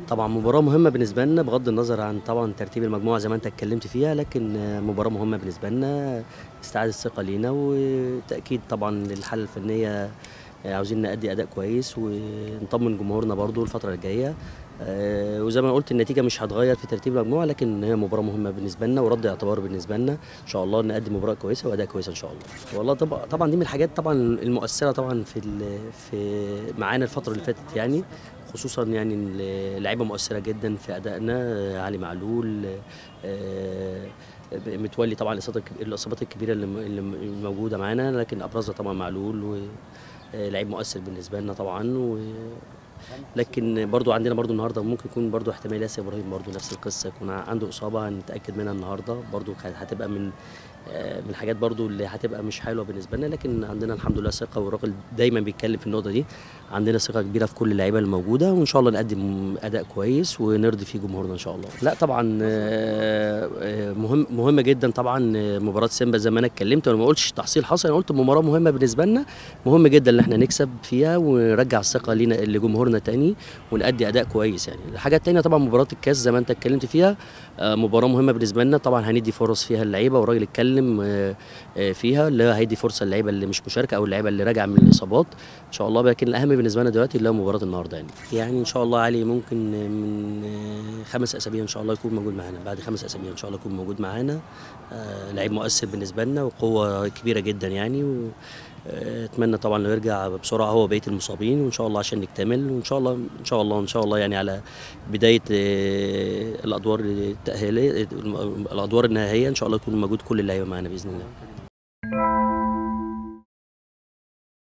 طبعا مباراة مهمة بالنسبة لنا بغض النظر عن طبعا ترتيب المجموعة زي ما انت اتكلمت فيها لكن مباراة مهمة بالنسبة لنا استعادة الثقة لينا وتأكيد طبعا للحالة الفنية عاوزين نأدي أداء كويس ونطمن جمهورنا برضو الفترة الجاية آه، وزي ما قلت النتيجة مش هتغير في ترتيب المجموعة لكن هي مباراة مهمة بالنسبة لنا ورد اعتبار بالنسبة لنا إن شاء الله نقدم مباراة كويسة وأداء كويس إن شاء الله. والله طبعا طبعا دي من الحاجات طبعا المؤثرة طبعا في ال- في معانا الفترة اللي فاتت يعني خصوصا يعني اللعيبة مؤثرة جدا في أدائنا آه، علي معلول آه، متولي طبعا الإصابات الك- الإصابات الكبيرة اللي م- اللي م- موجودة معانا لكن أبرزها طبعا معلول ولعيب مؤثر بالنسبة لنا طبعا و لكن برضو عندنا برضو النهارده ممكن يكون برضو احتمال ياسر ابراهيم برضو نفس القصه يكون عنده اصابه هنتاكد منها النهارده برضو كانت هتبقى من آه، من الحاجات برضو اللي هتبقى مش حلوه بالنسبه لنا لكن عندنا الحمد لله ثقه والراجل دايما بيتكلم في النقطه دي عندنا ثقه كبيره في كل اللعيبه الموجوده وان شاء الله نقدم اداء كويس ونرضي فيه جمهورنا ان شاء الله لا طبعا آه، آه، مهم مهمه جدا طبعا آه، مباراه سيمبا زي ما انا اتكلمت وانا ما قلتش تحصيل حصل انا قلت مباراه مهمه بالنسبه لنا مهم جدا ان احنا نكسب فيها ونرجع الثقه لينا لجمهورنا تاني ونأدي اداء كويس يعني الحاجه التانيه طبعا مباراه الكاس زي ما انت اتكلمت فيها آه، مباراه مهمه بالنسبه لنا طبعا هندي فرص فيها اللعيبه والراجل اتكلم آه، آه، فيها اللي هو هيدي فرصه اللعيبه اللي مش مشاركه او اللعيبه اللي راجعه من الاصابات ان شاء الله لكن الاهم بالنسبه لنا دلوقتي اللي هو مباراه النهارده يعني يعني ان شاء الله علي ممكن من آه، خمس اسابيع ان شاء الله يكون موجود معانا بعد خمس اسابيع ان شاء الله يكون موجود معانا آه، لعيب مؤثر بالنسبه لنا وقوه كبيره جدا يعني و آه، اتمنى طبعا انه يرجع بسرعه هو بقيه المصابين وان شاء الله عشان نكتمل وان شاء الله ان شاء الله ان شاء الله يعني على بدايه آه، الادوار التاهيليه الادوار النهائيه ان شاء الله يكون موجود كل اللعيبه معانا باذن الله